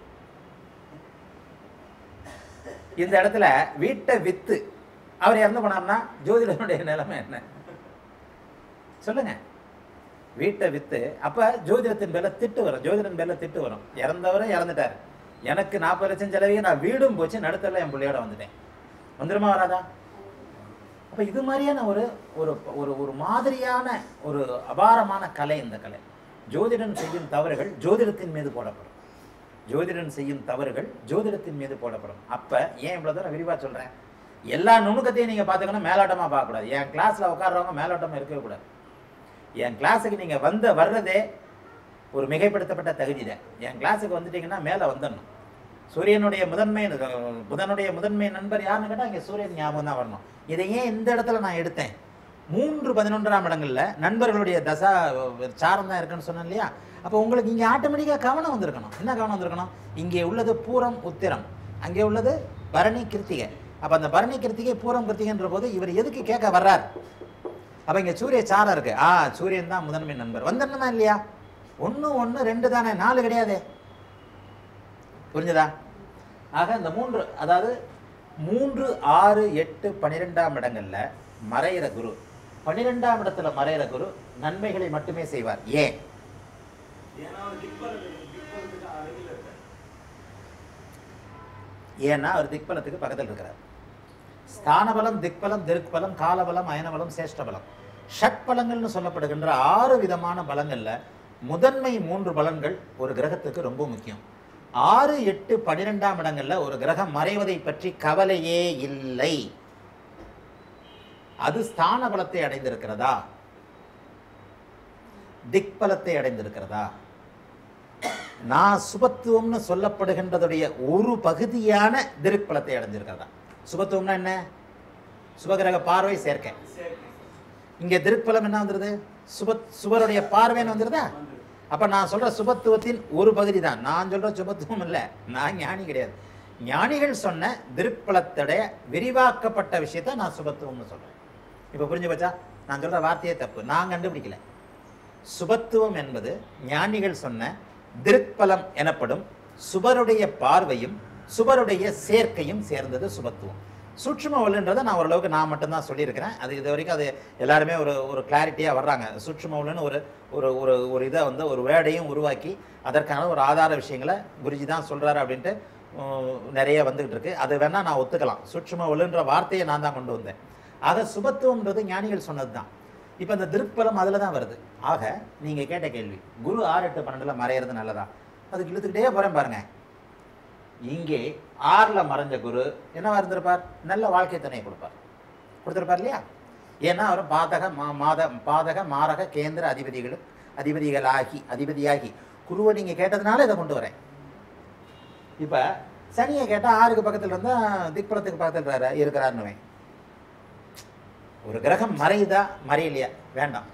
இந்த இடத்துல வீட்டை வித்து அவர் இறந்து போனார்னா ஜோதிடனுடைய நிலைமை என்ன சொல்லுங்க வீட்டை வித்து அப்ப ஜோதிடத்தின் பேர்ல திட்டு வரும் ஜோதிடன் பேர்ல திட்டு வரும் இறந்தவரை இறந்துட்டார் எனக்கு நாற்பது லட்சம் செலவையும் நான் வீடும் போச்சு நடுத்தல என் பிள்ளையோட வந்துட்டேன் வந்துருமா வராதா அப்போ இது மாதிரியான ஒரு ஒரு ஒரு ஒரு மாதிரியான ஒரு அபாரமான கலை இந்த கலை ஜோதிடன் செய்யும் தவறுகள் ஜோதிடத்தின் மீது போடப்படும் ஜோதிடன் செய்யும் தவறுகள் ஜோதிடத்தின் மீது போடப்படும் அப்போ ஏன் இவ்வளோ தூரம் விரிவாக சொல்கிறேன் எல்லா நுணுக்கத்தையும் நீங்கள் பார்த்துக்கணும் மேலோட்டமாக பார்க்கக்கூடாது என் கிளாஸில் உட்கார்றவங்க மேலோட்டமாக இருக்கவே கூடாது என் கிளாஸுக்கு நீங்கள் வந்த வர்றதே ஒரு மிகைப்படுத்தப்பட்ட தகுதி தான் என் கிளாஸுக்கு வந்துட்டீங்கன்னா மேலே வந்துடணும் சூரியனுடைய முதன்மை புதனுடைய முதன்மை நண்பர் யாருன்னு கேட்டால் இங்கே சூரியன் ஞாபகம் தான் வரணும் இதை ஏன் இந்த இடத்துல நான் எடுத்தேன் மூன்று பதினொன்றாம் இடங்கள்ல நண்பர்களுடைய தசா சாரம் தான் இருக்குன்னு சொன்னேன் இல்லையா அப்போ உங்களுக்கு இங்கே ஆட்டோமேட்டிக்காக கவனம் வந்திருக்கணும் என்ன கவனம் வந்திருக்கணும் இங்கே உள்ளது பூரம் உத்திரம் அங்கே உள்ளது பரணி கிருத்திகை அப்போ அந்த பரணி கிருத்திகை பூரம் கிருத்திகைன்ற போது இவர் எதுக்கு கேட்க வர்றார் அப்போ இங்கே சூரிய சாரம் இருக்கு ஆ சூரியன் தான் முதன்மை நண்பர் வந்துடணுமா இல்லையா ஒன்று ஒன்று ரெண்டு தானே நாலு கிடையாதே புரிஞ்சுதா ஆக இந்த மூன்று அதாவது மூன்று ஆறு எட்டு பன்னிரெண்டாம் இடங்கள்ல மறையிற குரு பன்னிரெண்டாம் இடத்துல மறையிற குரு நன்மைகளை மட்டுமே செய்வார் ஏன் ஏன்னா அவர் திக்பலத்துக்கு திக்பலத்துக்கு அருகில் இருக்கார் ஏன்னா அவர் திக்பலத்துக்கு பக்கத்தில் இருக்கிறார் ஸ்தானபலம் திக்பலம் திருக்பலம் காலபலம் அயனபலம் சேஷ்டபலம் ஷட்பலங்கள்னு சொல்லப்படுகின்ற ஆறு விதமான பலங்கள்ல முதன்மை மூன்று பலன்கள் ஒரு கிரகத்துக்கு ரொம்ப முக்கியம் ஆறு எட்டு பன்னிரெண்டாம் இடங்கள்ல ஒரு கிரகம் மறைவதை பற்றி கவலையே இல்லை அது ஸ்தான பலத்தை அடைந்திருக்கிறதா திக்பலத்தை அடைந்திருக்கிறதா நான் சுபத்துவம்னு சொல்லப்படுகின்றதுடைய ஒரு பகுதியான திருப்பலத்தை அடைஞ்சிருக்கிறதா சுபத்துவம்னா என்ன சுபகிரக பார்வை சேர்க்கை சேர்க்கை இங்க திருப்பலம் என்ன வந்துருது சுப சுபருடைய பார்வைன்னு வந்துருதா அப்ப நான் சொல்ற சுபத்துவத்தின் ஒரு பகுதி தான் நான் சொல்ற சுபத்துவம் இல்லை நான் ஞானி கிடையாது ஞானிகள் சொன்ன திருப்பலத்துடைய விரிவாக்கப்பட்ட விஷயத்தை நான் சுபத்துவம்னு சொல்றேன் இப்ப புரிஞ்சு போச்சா நான் சொல்ற வார்த்தையே தப்பு நான் கண்டுபிடிக்கல சுபத்துவம் என்பது ஞானிகள் சொன்ன திருப்பலம் எனப்படும் சுபருடைய பார்வையும் சுபருடைய சேர்க்கையும் சேர்ந்தது சுபத்துவம் சூட்சும ஒழுன்றதை நான் ஓரளவுக்கு நான் மட்டும்தான் சொல்லியிருக்கிறேன் அது இது வரைக்கும் அது எல்லாருமே ஒரு ஒரு கிளாரிட்டியாக வர்றாங்க சூட்சும ஒழுன்னு ஒரு ஒரு ஒரு ஒரு இதை வந்து ஒரு வேர்டையும் உருவாக்கி அதற்கான ஒரு ஆதார விஷயங்களை குருஜி தான் சொல்கிறாரு அப்படின்ட்டு உம், நிறைய வந்துகிட்டு இருக்கு அது வேணால் நான் ஒத்துக்கலாம் சூட்சும ஒழுன்ற வார்த்தையை நான் தான் கொண்டு வந்தேன் ஆக சுபத்துவம்ன்றது ஞானிகள் சொன்னது தான் இப்போ இந்த திருப்பலம் அதில் தான் வருது ஆக நீங்கள் கேட்ட கேள்வி குரு ஆறு எட்டு பன்னெண்டில் மறையிறது நல்லதா அதுக்கு இழுத்துக்கிட்டே போகிறேன் பாருங்க இங்கே ஆறில் மறைஞ்ச குரு என்னவா இருந்திருப்பார் நல்ல வாழ்க்கை துணையை கொடுப்பார் கொடுத்துருப்பார் இல்லையா ஏன்னா அவர் பாதக மா மாத பாதக மாரக கேந்திர அதிபதிகள் அதிபதிகளாகி அதிபதியாகி குருவை நீங்கள் கேட்டதுனால இதை கொண்டு வரேன் இப்போ சனியை கேட்டால் ஆறுக்கு பக்கத்தில் இருந்தால் திக்பலத்துக்கு பக்கத்தில் இருக்கிறாரு இருக்கிறாருன்னு ஒரு கிரகம் மறையுதா மறையலையா வேண்டாம்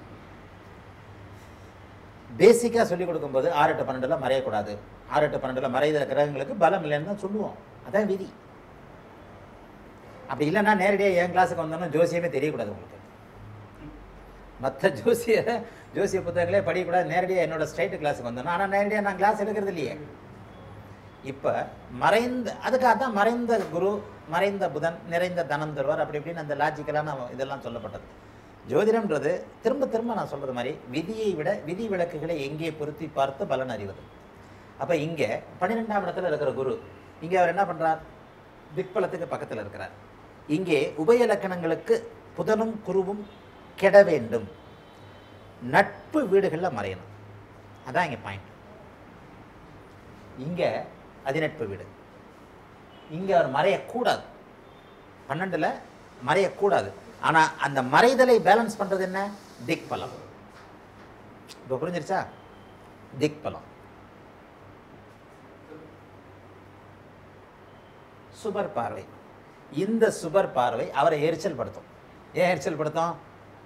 பேசிக்காக சொல்லிக் கொடுக்கும்போது ஆறு எட்டு பன்னெண்டில் மறையக்கூடாது ஆறு எட்டு பன்னெண்டில் மறைகிற கிரகங்களுக்கு பலம் இல்லைன்னு தான் சொல்லுவோம் அதான் விதி அப்படி இல்லைன்னா நேரடியாக என் கிளாஸுக்கு வந்தோன்னா ஜோசியமே தெரியக்கூடாது உங்களுக்கு மற்ற ஜோசிய ஜோசிய புத்தகங்களே படிக்கக்கூடாது நேரடியாக என்னோட ஸ்ட்ரைட்டு கிளாஸுக்கு வந்தோன்னா ஆனால் நேரடியாக நான் கிளாஸ் எடுக்கிறது இல்லையே இப்போ மறைந்த அதுக்காக தான் மறைந்த குரு மறைந்த புதன் நிறைந்த தனம் தருவார் அப்படி இப்படின்னு அந்த லாஜிக்கலான இதெல்லாம் சொல்லப்பட்டது ஜோதிடம்ன்றது திரும்ப திரும்ப நான் சொல்றது மாதிரி விதியை விட விதி விளக்குகளை எங்கே பொருத்தி பார்த்து பலன் அறிவது அப்போ இங்கே பன்னிரெண்டாம் இடத்துல இருக்கிற குரு இங்கே அவர் என்ன பண்றார் திக்பலத்துக்கு பக்கத்தில் இருக்கிறார் இங்கே உபய இலக்கணங்களுக்கு புதனும் குருவும் கெட வேண்டும் நட்பு வீடுகளில் மறையணும் அதான் இங்கே பாயிண்ட் இங்கே அதிநட்பு வீடு இங்கே அவர் மறையக்கூடாது பன்னெண்டில் மறையக்கூடாது ஆனால் அந்த மறைதலை பேலன்ஸ் பண்ணுறது என்ன திக் பலம் இப்போ புரிஞ்சிருச்சா திக் பலம் சுபர் பார்வை இந்த சுபர் பார்வை அவரை எரிச்சல் படுத்தும் ஏன் எரிச்சல் படுத்தும்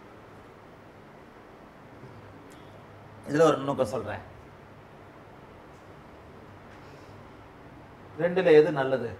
இதில் ஒரு நுணுக்கம் சொல்கிறேன் ரெண்டுல எது நல்லது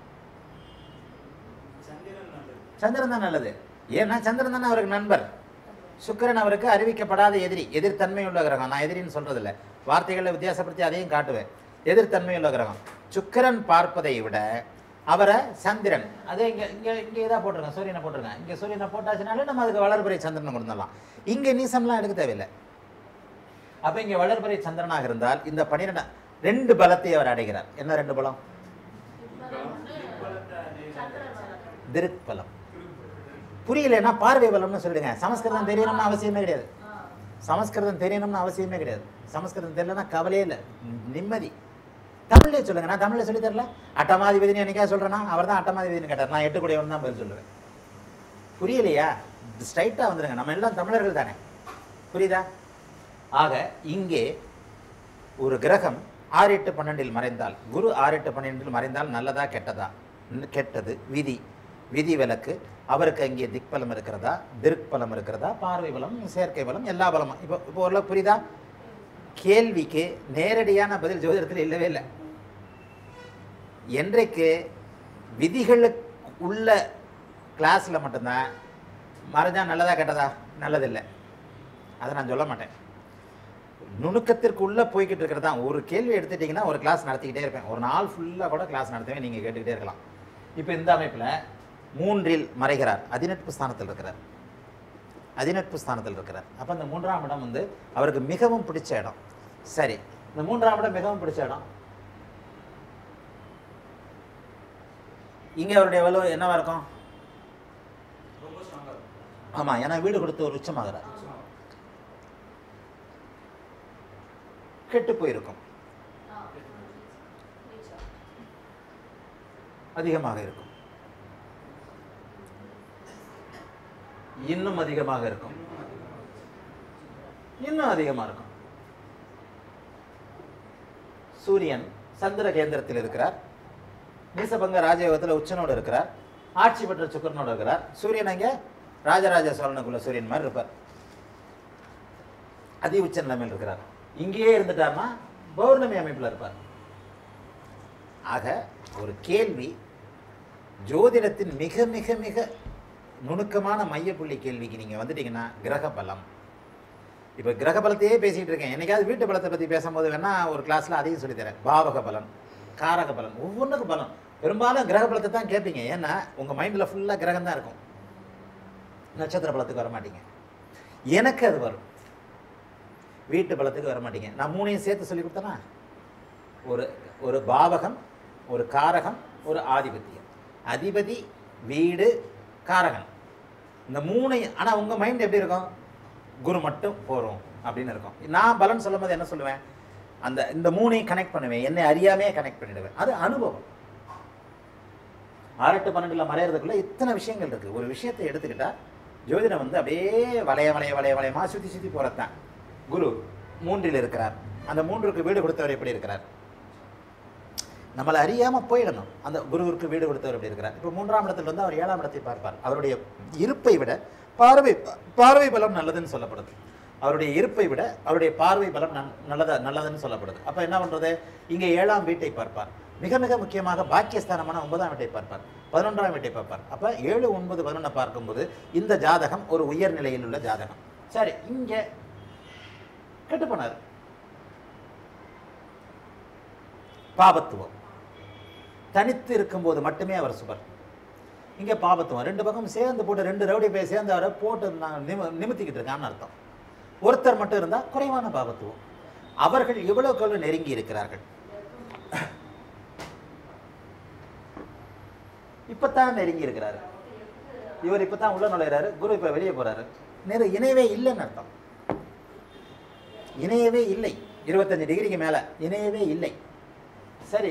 சந்திரன் நல்லது சந்திரன் தான் நல்லது ஏன்னா சந்திரன் தானே அவருக்கு நண்பர் சுக்கிரன் அவருக்கு அறிவிக்கப்படாத எதிரி எதிர்த்தன்மை உள்ள கிரகம் நான் எதிரின்னு சொல்றது இல்ல வார்த்தைகளை வித்தியாசப்படுத்தி அதையும் காட்டுவேன் எதிர்த்தன்மை உள்ள கிரகம் சுக்கிரன் பார்ப்பதை விட அவரை சந்திரன் அதே இங்க இங்க இங்க இதா போட்டிருக்கேன் சூரியனை போட்டிருக்கேன் இங்க சூரியனை போட்டாச்சுனாலே நம்ம அதுக்கு வளர்பிறை சந்திரனை கொடுத்துடலாம் இங்க நீசம்லாம் எடுக்க தேவையில்லை அப்ப இங்க வளர்பிறை சந்திரனாக இருந்தால் இந்த பன்னிரெண்டு ரெண்டு பலத்தை அவர் அடைகிறார் என்ன ரெண்டு பலம் இப்பதான் வந்து திக்பலத்தை அடைகிறார். சந்திரன் வளர்க்கணும். திருப்பலம் புரியலைன்னா பார்வை பலம்னு சொல்லிடுங்க சமஸ்கிருதம் தெரியணும்னு அவசியமே கிடையாது ஆ. சமஸ்கிருதம் தெரியணும்னு அவசியமே கிடையாது சமஸ்கிருதம் தெரியலன்னா கவலையே இல்லை நிம்மதி தமிழ்லே சொல்லுங்க நான் தமிழ்ல சொல்லி தரல அட்டமாதிபதினு என்னைக்கா சொல்றேன்னா அவர் தான் அட்டமாதிபதினு கேட்டார் நான் எட்டு கூடியவன் தான் பதில் சொல்லுவேன் புரியலையா ஸ்ட்ரைட்டாக வந்துருங்க நம்ம எல்லாம் தமிழர்கள் தானே புரியுதா ஆக இங்கே ஒரு கிரகம் ஆறு எட்டு பன்னெண்டில் மறைந்தால் குரு ஆறு எட்டு பன்னெண்டில் மறைந்தால் நல்லதா கெட்டதா ந- கெட்டது விதி விதி விலக்கு அவருக்கு அங்கே திக்பலம் இருக்கிறதா திருக்பலம் இருக்கிறதா பார்வை பலம் செயற்கை பலம் எல்லா பலமும் இப்போ இப்போ ஓரளவு புரியுதா கேள்விக்கு நேரடியான பதில் ஜோதிடத்தில் இல்லவே இல்லை என்றைக்கு விதிகளுக்கு உள்ள கிளாஸில் மட்டும்தான் மறைஞ்சா நல்லதா கெட்டதா நல்லதில்லை அதை நான் சொல்ல மாட்டேன் நுணுக்கத்திற்கு உள்ளே போய்கிட்டு இருக்கிறது தான் ஒரு கேள்வி எடுத்துட்டிங்கன்னா ஒரு கிளாஸ் நடத்திக்கிட்டே இருப்பேன் ஒரு நாள் ஃபுல்லாக கூட கிளாஸ் நடத்துவேன் நீங்கள் கேட்டுக்கிட்டே இருக்கலாம் இப்போ இந்த அமைப்பில் மூன்றில் மறைகிறார் அதிநட்பு ஸ்தானத்தில் இருக்கிறார் அதிநட்பு ஸ்தானத்தில் இருக்கிறார் அப்போ இந்த மூன்றாம் இடம் வந்து அவருக்கு மிகவும் பிடிச்ச இடம் சரி இந்த மூன்றாம் இடம் மிகவும் பிடிச்ச இடம் இங்கே அவருடைய வலு என்னவா இருக்கும் ரொம்ப ஸ்ட்ராங்கா இருக்கும் ஆமாம் ஏன்னா வீடு கொடுத்து ஒரு உச்சமாகிறார் கெட்டு போயிருக்கும் ஆ. ரீச்சா. அதிகமாக இருக்கும் இன்னும் அதிகமாக இருக்கும் இன்னும் அதிகமாக இருக்கும் சூரியன் சந்திர கேந்திரத்தில் இருக்கிறார் நீசபங்க ராஜயோகத்தில் உச்சனோடு இருக்கிறார் ஆட்சி பெற்ற சுக்கரனோடு இருக்கிறார் சூரியன் அங்கே ராஜராஜ சோழனுக்குள்ள சூரியன் மாதிரி இருப்பார் அதி உச்ச நிலைமையில் இருக்கிறார் இங்கேயே இருந்துட்டார்னா பௌர்ணமி அமைப்பில் இருப்பார் ஆக ஒரு கேள்வி ஜோதிடத்தின் மிக மிக மிக நுணுக்கமான மையப்புள்ளி கேள்விக்கு நீங்கள் வந்துட்டீங்கன்னா கிரக பலம் இப்போ கிரக பலத்தையே பேசிகிட்டு இருக்கேன் என்னைக்காவது வீட்டு பலத்தை பற்றி பேசும்போது வேணா ஒரு கிளாஸில் அதையும் சொல்லித்தரேன் பாவக பலன் காரக பலன் ஒவ்வொன்றுக்கும் பலன் பெரும்பாலும் கிரக பலத்தை தான் கேட்பீங்க ஏன்னா உங்கள் மைண்டில் ஃபுல்லாக கிரகம் தான் இருக்கும் நட்சத்திர பலத்துக்கு வர மாட்டீங்க எனக்கு அது வரும் வீட்டு பலத்துக்கு வர மாட்டீங்க நான் மூணையும் சேர்த்து சொல்லி கொடுத்தேனா ஒரு ஒரு பாவகம் ஒரு காரகம் ஒரு ஆதிபத்தியம் அதிபதி வீடு காரகன் இந்த மூணையும் ஆனால் உங்கள் மைண்ட் எப்படி இருக்கும் குரு மட்டும் போகிறோம் அப்படின்னு இருக்கும் நான் பலன் சொல்லும் போது என்ன சொல்லுவேன் அந்த இந்த மூணையும் கனெக்ட் பண்ணுவேன் என்னை அறியாமே கனெக்ட் பண்ணிடுவேன் அது அனுபவம் ஆறு எட்டு பன்னெண்டில் மறையிறதுக்குள்ள இத்தனை விஷயங்கள் இருக்குது ஒரு விஷயத்தை எடுத்துக்கிட்டா ஜோதிடம் வந்து அப்படியே வளைய வளைய வளைய வளையமா சுற்றி சுற்றி போகிறது தான் குரு மூன்றில் இருக்கிறார் அந்த மூன்றுக்கு வீடு கொடுத்தவர் எப்படி இருக்கிறார் நம்மளை அறியாமல் போயிடணும் அந்த குருவிற்கு வீடு கொடுத்தவர் எப்படி இருக்கிறார் இப்போ மூன்றாம் இடத்துல வந்து அவர் ஏழாம் இடத்தை பார்ப்பார் அவருடைய இருப்பை விட பார்வை பார்வை பலம் நல்லதுன்னு சொல்லப்படுது அவருடைய இருப்பை விட அவருடைய பார்வை பலம் நன் நல்லதா நல்லதுன்னு சொல்லப்படுது அப்போ என்ன பண்ணுறது இங்கே ஏழாம் வீட்டை பார்ப்பார் மிக மிக முக்கியமாக பாக்கியஸ்தானமான ஒன்பதாம் வீட்டை பார்ப்பார் பதினொன்றாம் வீட்டை பார்ப்பார் அப்போ ஏழு ஒன்பது பதினொன்றை பார்க்கும்போது இந்த ஜாதகம் ஒரு உயர் நிலையில் உள்ள ஜாதகம் சரி இங்கே கெட்டு போனார் பாபத்துவம் தனித்து இருக்கும்போது மட்டுமே அவர் சுபர் இங்கே பாபத்துவம் ரெண்டு பக்கம் சேர்ந்து போட்டு ரெண்டு ரவுடி போய் சேர்ந்து அவரை போட்டு நான் நிம நிமித்திக்கிட்டு இருக்கான்னு அர்த்தம் ஒருத்தர் மட்டும் இருந்தால் குறைவான பாபத்துவம் அவர்கள் எவ்வளவுக்கு நெருங்கி இருக்கிறார்கள் இப்பதான் நெருங்கி இருக்கிறாரு இவர் இப்பதான் உள்ள நுழையிறாரு குரு இப்ப வெளியே போறாரு நேரு இணையவே இல்லைன்னு அர்த்தம் இணையவே இல்லை இருபத்தஞ்சு டிகிரிக்கு மேல இணையவே இல்லை சரி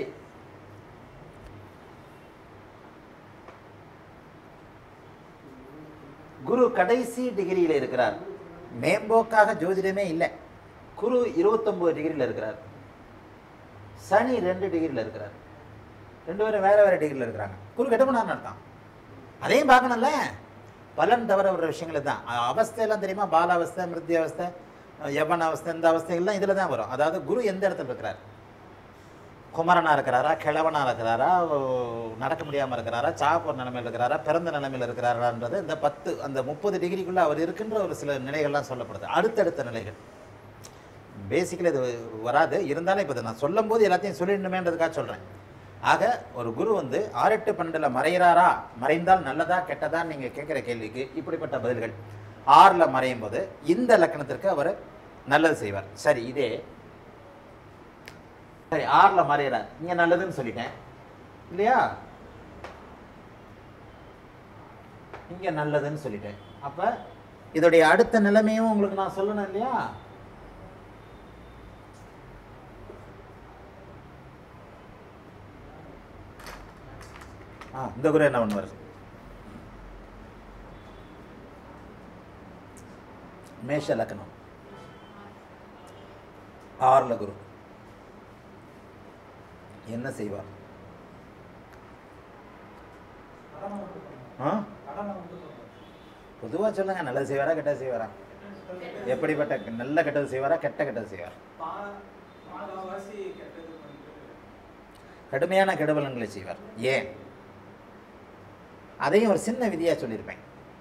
குரு கடைசி டிகிரியில் இருக்கிறார் மேம்போக்காக ஜோதிடமே இல்லை குரு இருபத்தொன்பது டிகிரியில் இருக்கிறார் சனி ரெண்டு டிகிரியில் இருக்கிறார் ரெண்டு பேரும் வேற வேற டிகிரியில் இருக்கிறாங்க குரு கெட்டப்பனார்னு அர்த்தம் அதையும் பார்க்கணும்ல பலன் தவிர ஒரு விஷயங்கள் தான் அ- அவஸ்தையெல்லாம் தெரியுமா பாலாவஸ்தை மிருத்தி அவஸ்தை யவன அவஸ்தை இந்த அவஸ்தைகள்லாம் இதில் தான் வரும் அதாவது குரு எந்த இடத்துல இருக்கிறார் குமரனா இருக்கிறாரா கிழவனா இருக்கிறாரா ஓ, நடக்க முடியாமல் இருக்கிறாரா சாப்போர் நிலைமையில் இருக்கிறாரா பிறந்த நிலைமையில் இருக்கிறாரான்றது இந்த பத்து அந்த முப்பது டிகிரிக்குள்ளே அவர் இருக்கின்ற ஒரு சில நிலைகள்லாம் சொல்லப்படுது அடுத்தடுத்த நிலைகள் பேசிக்கலி இது வராது இருந்தாலும் இப்போ இதை நான் சொல்லும் போது எல்லாத்தையும் சொல்லிடணுமேன்றதுக்காக சொல்கிறேன் ஆக ஒரு குரு வந்து ஆறு எட்டு பன்னெண்டில் மறைகிறாரா மறைந்தால் நல்லதா கெட்டதா நீங்கள் கேட்குற கேள்விக்கு இப்படிப்பட்ட பதில்கள் ஆறில் மறையும் போது இந்த லக்கணத்திற்கு அவர் நல்லது செய்வார் சரி இதே சரி ஆறில் மறைகிறார் இங்கே நல்லதுன்னு சொல்லிட்டேன் இல்லையா இங்கே நல்லதுன்னு சொல்லிட்டேன் அப்போ இதோடைய அடுத்த நிலைமையும் உங்களுக்கு நான் சொல்லணும் இல்லையா ஆ இந்த குரு என்ன பண்ணுவார் மேஷ லக்னம் ஆறுல குரு என்ன செய்வார் ஆ பொதுவாக சொல்லுங்க நல்லது செய்வாரா கெட்டது செய்வாரா எப்படிப்பட்ட நல்ல கெட்டது செய்வாரா கெட்ட கெட்டது செய்வார் பாலவாசி கெட்டது பண்ணிட்டு கடுமையான கெடுபலன்களை செய்வார் ஏன் அதையும் ஒரு சின்ன விதியா சொல்லியிருப்பேன்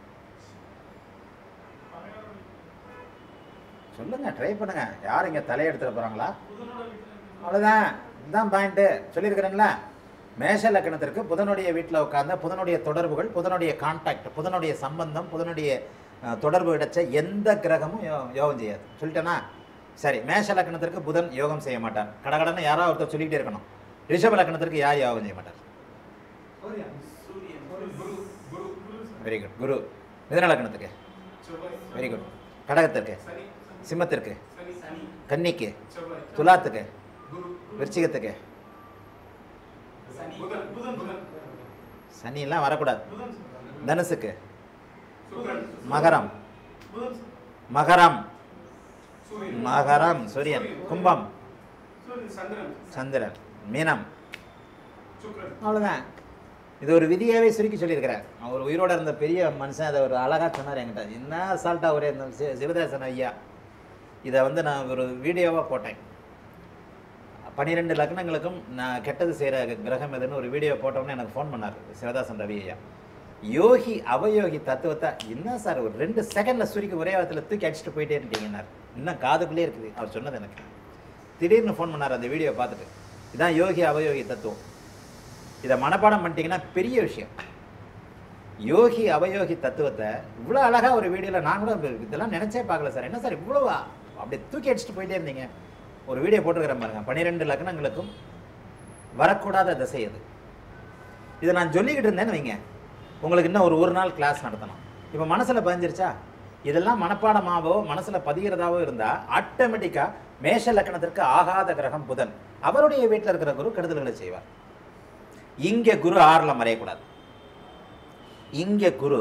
சொல்லுங்க ட்ரை பண்ணுங்க யார் இங்க தலையெடுத்துட போறாங்களா அவ்வளவுதான் இதுதான் பாயிண்ட் சொல்லியிருக்கிறேன்ல மேஷ லக்னத்திற்கு புதனுடைய வீட்டில் உட்கார்ந்த புதனுடைய தொடர்புகள் புதனுடைய கான்டாக்ட் புதனுடைய சம்பந்தம் புதனுடைய அஹ், தொடர்பு கிடைச்ச எந்த கிரகமும் யோ- யோகம் செய்யாது சொல்லிட்டேனா சரி மேஷ லக்னத்திற்கு புதன் யோகம் செய்ய மாட்டார் கடகடன்னு யாரோ ஒருத்தர் சொல்லிக்கிட்டே இருக்கணும் ரிஷப லக்னத்திற்கு யார் யோகம் செய்ய மாட்டார் சூரியன் சூரியன் குரு குரு குரு வெரி குட் குரு மிதன லக்னத்துக்கு செவ்வாய் வெரி குட் கடகத்திற்கு சனி சிம்மத்திற்கு சனி சனி கன்னிக்கு செவ்வாய் துலாத்துக்கு குரு விருச்சிகத்துக்கு சனி புதன் புதன் புதன் சனியெல்லாம் வரக்கூடாது புதன் தனுசுக்கு சுக்கிரன் மகரம் புதன் மகரம் சூரியன் மகரம் சூரியன் கும்பம் சூரியன் சந்திரன் சந்திரன் மீனம் சுக்கிரன் அவ்வளோதான் இது ஒரு விதியாவே சுருக்கி சொல்லியிருக்கிறார் அவர் உயிரோட இருந்த பெரிய மனுஷன் அதை ஒரு அழகா சொன்னார் என்கிட்ட என்ன அசால்ட்டாக ஒரே இந்த சி- சிவதாசன் ஐயா இதை வந்து நான் ஒரு வீடியோவாக போட்டேன் பன்னிரெண்டு லக்னங்களுக்கும் நான் கெட்டது செய்கிற கிரகம் எதுன்னு ஒரு வீடியோ போட்டோம்னு எனக்கு ஃபோன் பண்ணார் சிவதாசன் ரவி ஐயா யோகி அவயோகி தத்துவத்தை என்ன சார் ஒரு ரெண்டு செகண்டில் சுருக்கி ஒரே வாரத்தில் தூக்கி அடிச்சுட்டு போயிட்டே இருந்தீங்கன்னார் இன்னும் காதுக்குள்ளே இருக்குது அவர் சொன்னது எனக்கு திடீர்னு ஃபோன் பண்ணார் அந்த வீடியோ பார்த்துட்டு இதான் யோகி அவயோகி தத்துவம் இதை மனப்பாடம் பண்ணிட்டீங்கன்னா பெரிய விஷயம் யோகி அவயோகி தத்துவத்தை இவ்வளோ அழகாக ஒரு வீடியோவில் நான் கூட இதெல்லாம் நினச்சே பார்க்கல சார் என்ன சார் இவ்வளோவா அப்படி தூக்கி அடிச்சுட்டு போயிட்டே இருந்தீங்க ஒரு வீடியோ போட்டுருக்கிறேன் பாருங்க பன்னிரெண்டு லக்னங்களுக்கும் வரக்கூடாத திசை அது இதை நான் சொல்லிக்கிட்டு இருந்தேன்னு வைங்க உங்களுக்கு இன்னும் ஒரு ஒரு நாள் கிளாஸ் நடத்தணும் இப்போ மனசில் பதிஞ்சிருச்சா இதெல்லாம் மனப்பாடமாவோ மனசில் பதிகிறதாவோ இருந்தால் ஆட்டோமேட்டிக்காக மேஷ லக்னத்திற்கு ஆகாத கிரகம் புதன் அவருடைய வீட்டில் இருக்கிற குரு கெடுதல்களை செய்வார் இங்கே குரு ஆறில் மறையக்கூடாது இங்கே குரு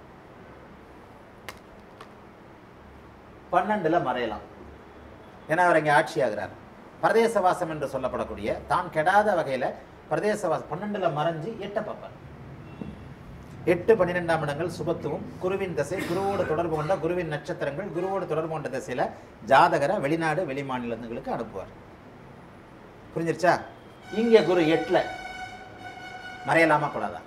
பன்னெண்டுல மறையலாம் ஏன்னா அவர் இங்கே ஆட்சி ஆகிறார் பிரதேசவாசம் என்று சொல்லப்படக்கூடிய தான் கெடாத வகையில் பிரதேசவாசம் பன்னெண்டுல மறைஞ்சு எட்டை பார்ப்பார் எட்டு பன்னிரெண்டாம் இடங்கள் சுபத்துவம் குருவின் திசை குருவோடு தொடர்பு கொண்ட குருவின் நட்சத்திரங்கள் குருவோடு தொடர்பு கொண்ட திசையில ஜாதகரை வெளிநாடு வெளி மாநிலங்களுக்கு அனுப்புவார் புரிஞ்சிருச்சா இங்க குரு எட்டுல மறையலாமா கூடாதா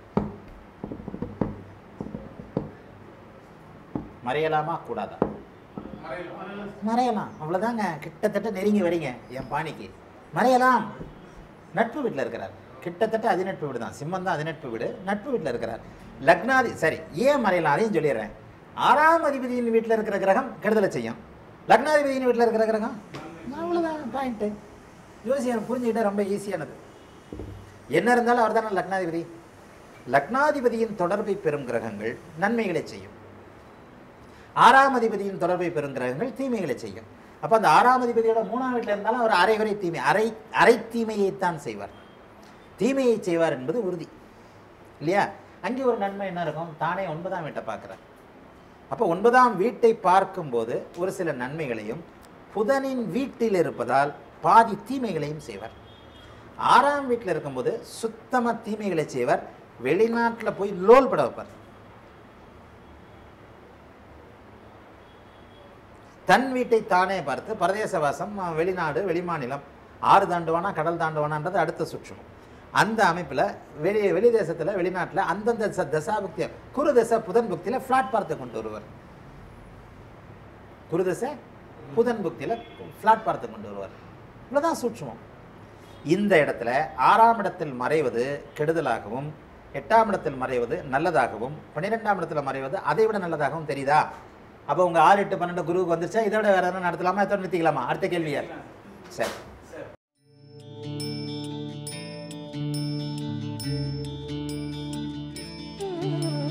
மறையலாமா கூடாதா மறையலாம் மறையலாம் அவ்வளவுதாங்க கிட்டத்தட்ட நெருங்கி வரீங்க என் பாணிக்கு மறையலாம் நட்பு வீட்டில் இருக்கிறார் கிட்டத்தட்ட அதிநட்பு வீடு தான் சிம்மம் தான் அதிநட்பு வீடு நட்பு வீட்டில் இருக்கிறார் லக்னாதி சரி ஏன் மறையலாம் அதையும் சொல்லிடுறேன் ஆறாம் அதிபதியின் வீட்டில் இருக்கிற கிரகம் கெடுதலை செய்யும் லக்னாதிபதியின் வீட்டில் இருக்கிற கிரகம் அவ்வளோதான் பாயிண்ட்டு யோசியம் புரிஞ்சுக்கிட்டா ரொம்ப ஈஸியானது என்ன இருந்தாலும் அவர் தானே லக்னாதிபதி லக்னாதிபதியின் தொடர்பை பெறும் கிரகங்கள் நன்மைகளை செய்யும் ஆறாம் அதிபதியின் தொடர்பை பெறும் கிரகங்கள் தீமைகளை செய்யும் அப்போ அந்த ஆறாம் அதிபதியோட மூணாம் வீட்டில் இருந்தாலும் அவர் அரைகுறை தீமை அரை அரை தீமையைத்தான் செய்வார் தீமையை செய்வார் என்பது உறுதி இல்லையா அங்கே ஒரு நன்மை என்ன இருக்கும் தானே ஒன்பதாம் வீட்டை பார்க்குறார் அப்போ ஒன்பதாம் வீட்டை பார்க்கும்போது ஒரு சில நன்மைகளையும் புதனின் வீட்டில் இருப்பதால் பாதி தீமைகளையும் செய்வார் ஆறாம் வீட்டில் இருக்கும்போது சுத்தமாக தீமைகளை செய்வார் வெளிநாட்டில் போய் லோல் பட வைப்பார் தன் வீட்டை தானே பார்த்து பரதேசவாசம் அஹ், வெளிநாடு வெளிமாநிலம் ஆறு தாண்டுவானா கடல் தாண்டுவானான்றது அடுத்த சுற்றும் அந்த அமைப்பில் வெளி வெளி தேசத்தில் வெளிநாட்டில் அந்தந்த ச- தசாபுக்தி குரு தசை புதன் புக்தியில் ஃப்ளாட் பார்த்து கொண்டு வருவார் குரு தசை புதன் புக்தியில் ஃப்ளாட் பார்த்து கொண்டு வருவார் இவ்வளோதான் சூட்சுமம் இந்த இடத்துல ஆறாம் இடத்தில் மறைவது கெடுதலாகவும் எட்டாம் இடத்தில் மறைவது நல்லதாகவும் பன்னிரெண்டாம் இடத்துல மறைவது அதை விட நல்லதாகவும் தெரியுதா அப்போ உங்க ஆறு எட்டு பன்னெண்டு குருவுக்கு வந்துருச்சா இதை விட வேற எதனா நடத்தலாமா எத்தனை நிறுத்திக்கலாமா அடுத்த கேள்வியா சரி சார் Thank you.